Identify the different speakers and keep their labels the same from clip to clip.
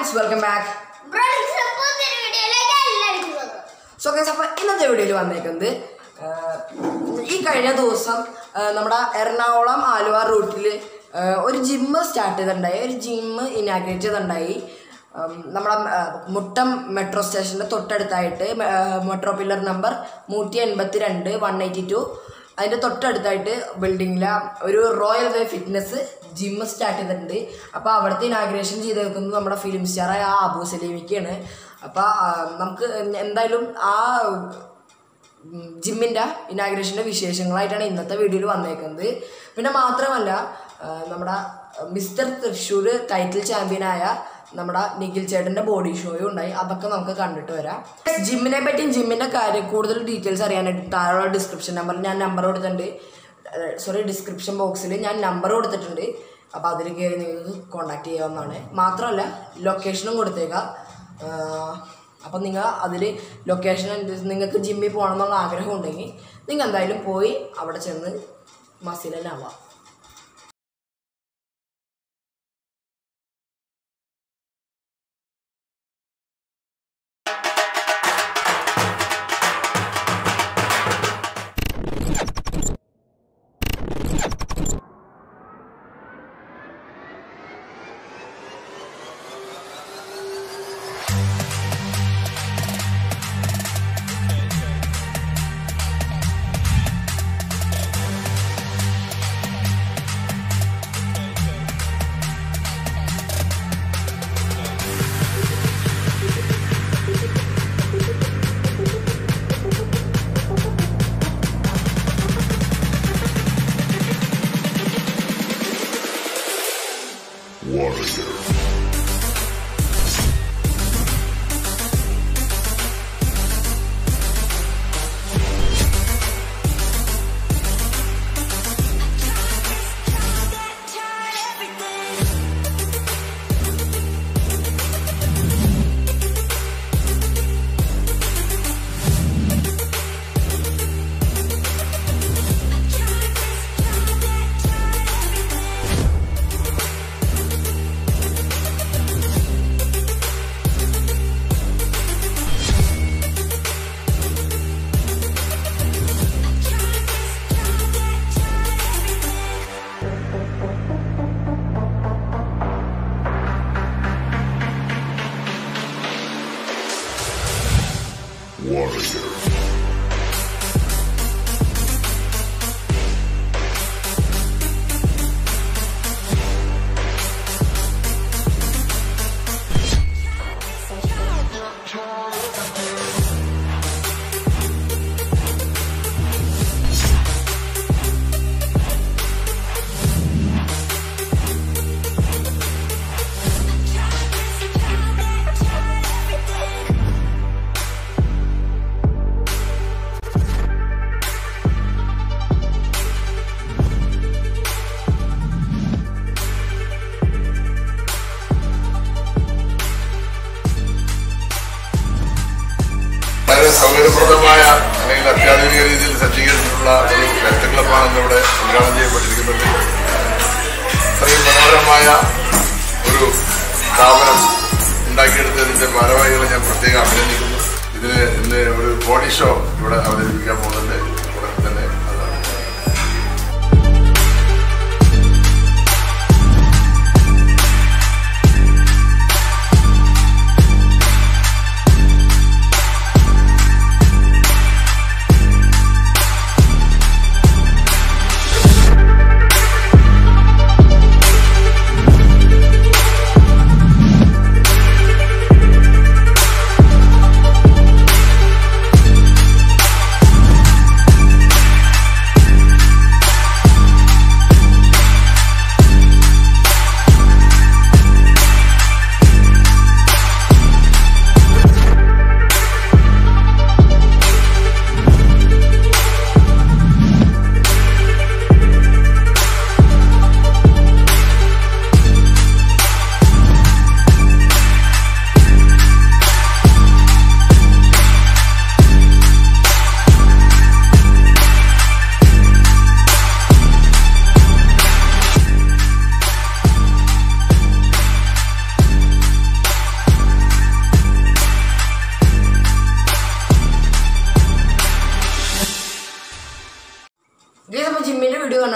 Speaker 1: friends welcome back
Speaker 2: BREADS പുതിയൊരു വീഡിയോയിലേക്ക് എല്ലാവർക്കും സ്വാഗതം
Speaker 1: സോ ഗൈസ് അപ്പോൾ ഇന്നത്തെ വീഡിയോയിൽ വന്നേക്കുന്നത് ആഹ്, ഈ കഴിഞ്ഞ ദിവസം ആഹ്, നമ്മുടെ എറണാകുളം ആലുവ റൂട്ടിൽ ഒരു ജിമ്മ് സ്റ്റാർട്ട് ചെയ്തിട്ടുണ്ടായി ഒരു ജിമ്മ് ഇനാഗ്രേറ്റ് ചെയ്തിട്ടുണ്ടായി ഉം, നമ്മുടെ ആഹ്, മുട്ടം മെട്രോ സ്റ്റേഷൻ്റെ തൊട്ടടുത്തായിട്ട് മെ- ആഹ്, മെട്രോ പില്ലർ നമ്പർ നൂറ്റി എൺപത്തി രണ്ട് വൺ എയ്റ്റി ടു അതിൻ്റെ തൊട്ടടുത്തായിട്ട് ബിൽഡിങ്ങിലെ ഒരു royal way fitness gym start ചെയ്തിട്ടുണ്ട് അപ്പോൾ അവിടുത്തെ ഇനാഗ്രേഷൻ ചെയ്തേക്കുന്നത് നമ്മുടെ ഫിലിം സ്റ്റാറായ ആ അബു സലീമിക്കാണ് അപ്പോൾ നമുക്ക് എന്തായാലും ആ ജിമ്മിൻ്റെ ഇനാഗ്രേഷൻ്റെ വിശേഷങ്ങളായിട്ടാണ് ഇന്നത്തെ വീഡിയോയിൽ വന്നേക്കുന്നത് പിന്നെ മാത്രമല്ല ആ, നമ്മുടെ മിസ്റ്റർ തൃശ്ശൂർ ടൈറ്റിൽ ചാമ്പ്യനായ നമ്മുടെ നിഖിൽ ചേട്ടൻ്റെ ബോഡി ഷോയും ഉണ്ടായി അതൊക്കെ നമുക്ക് കണ്ടിട്ട് വരാം ജിമ്മിനെ പറ്റിയും ജിമ്മിൻ്റെ കാര്യം കൂടുതൽ ഡീറ്റെയിൽസ് അറിയാനായിട്ട് താഴെ ഡിസ്ക്രിപ്ഷൻ നമ്പറിൽ ഞാൻ നമ്പർ കൊടുത്തിട്ടുണ്ട് സോറി ഡിസ്ക്രിപ്ഷൻ ബോക്സിൽ ഞാൻ നമ്പർ കൊടുത്തിട്ടുണ്ട് അപ്പോൾ അതിൽ കയറി നിങ്ങൾക്ക് കോൺടാക്ട് ചെയ്യാവുന്നതാണ് മാത്രമല്ല ലൊക്കേഷനും കൊടുത്തേക്കാം അപ്പം നിങ്ങൾ അതിൽ ലൊക്കേഷൻ നിങ്ങൾക്ക് ജിമ്മിൽ പോകണം എന്നുള്ള ആഗ്രഹം ഉണ്ടെങ്കിൽ നിങ്ങൾ എന്തായാലും പോയി അവിടെ ചെന്ന് മസിലനാവാം
Speaker 3: വളരെ സൗകര്യപ്രദമായ അല്ലെങ്കിൽ അത്യാധുനിക രീതിയിൽ സജ്ജീകരിച്ചിട്ടുള്ള ഒരു ഹെൽത്ത് ക്ലബ്ബാണ് ഇന്നിവിടെ ഉദ്ഘാടനം ചെയ്യപ്പെട്ടിരിക്കുന്നത് ഇത്രയും മനോഹരമായ ഒരു സ്ഥാപനം ഉണ്ടാക്കിയെടുത്തതിന്റെ ഭാരവാഹികളെ ഞാൻ പ്രത്യേകം അഭിനന്ദിക്കുന്നു ഇതിന് ഇന്ന് ഒരു ബോഡി ഷോ ഇവിടെ അവതരിപ്പിക്കാൻ പോകുന്നുണ്ട് ഉടൻ തന്നെ അതാണ്
Speaker 4: Thank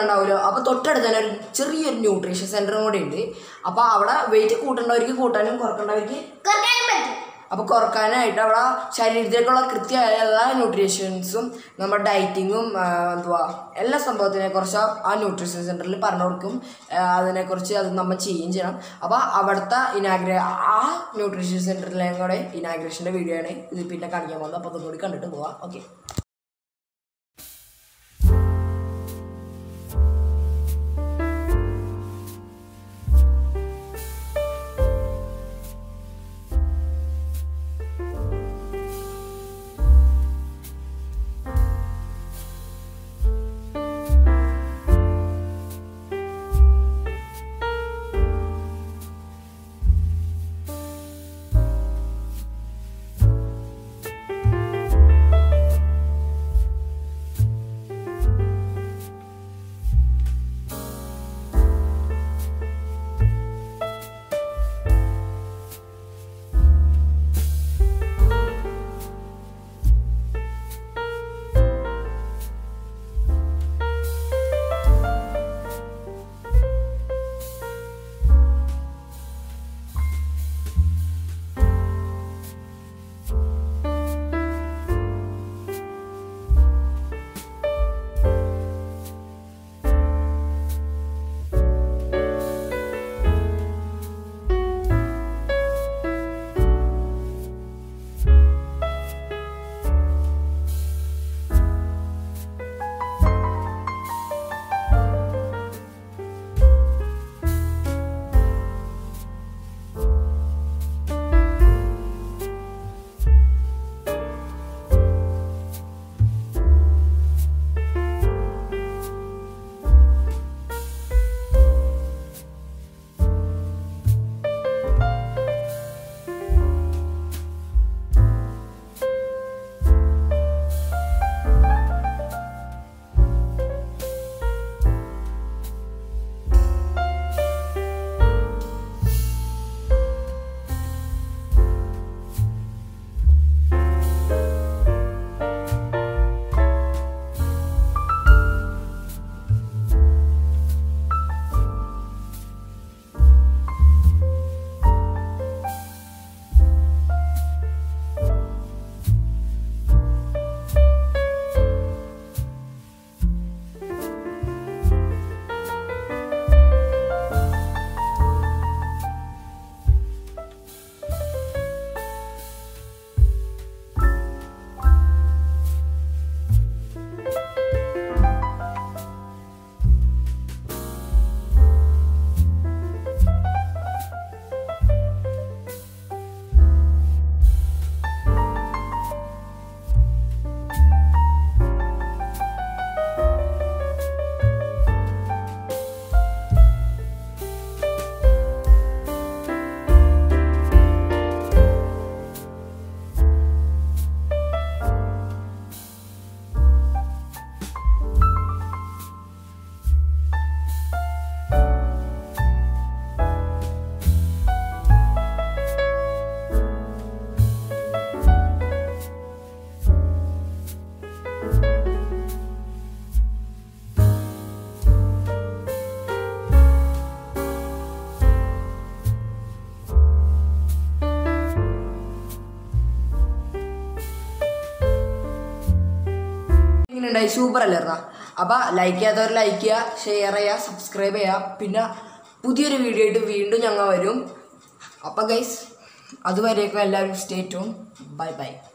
Speaker 1: കണ്ടിട്ടുണ്ടാവുമല്ലോ അപ്പോൾ തൊട്ടടുത്ത് തന്നെ ഒരു ചെറിയൊരു ന്യൂട്രീഷൻ സെൻറ്ററും കൂടെ ഉണ്ട് അപ്പോൾ അവിടെ വെയിറ്റ് കൂട്ടേണ്ടവർക്ക് കൂട്ടാനും കുറക്കേണ്ടവർക്ക്
Speaker 2: കുറക്കാനും പറ്റും
Speaker 1: അപ്പോൾ കുറക്കാനായിട്ട് അവിടെ ശരീരത്തിലേക്കുള്ള കൃത്യമായ എല്ലാ ന്യൂട്രീഷൻസും നമ്മുടെ ഡയറ്റിങ്ങും എന്തുവാ എല്ലാ സംഭവത്തിനെ കുറിച്ച് ആ ന്യൂട്രീഷൻ സെൻറ്ററിൽ പറഞ്ഞു കൊടുക്കും ആ, അതിനെക്കുറിച്ച് അത് നമ്മൾ ചെയ്യുകയും ചെയ്യണം അപ്പോൾ അവിടുത്തെ ഇനാഗ്രേ ആ ന്യൂട്രീഷൻ സെൻറ്ററിലേയും കൂടെ ഇനാഗ്രേഷൻ്റെ വീഡിയോ ആണ് ഇത് പിന്നെ കാണിക്കാൻ പോകുന്നത് അപ്പോൾ അതും കൂടി കണ്ടിട്ട് പോവാം ഓക്കെ ഇങ്ങനെ ഉണ്ടായി സൂപ്പർ അല്ലായിരുന്നാ അപ്പോൾ ലൈക്ക് ചെയ്യാത്തവർ ലൈക്ക് ചെയ്യുക ഷെയർ ചെയ്യുക സബ്സ്ക്രൈബ് ചെയ്യുക പിന്നെ പുതിയൊരു വീഡിയോ ആയിട്ട് വീണ്ടും ഞങ്ങൾ വരും അപ്പം ഗൈസ് അതുവരേക്കും എല്ലാവരും സ്റ്റേ ട്യൂൺ ബൈ ബൈ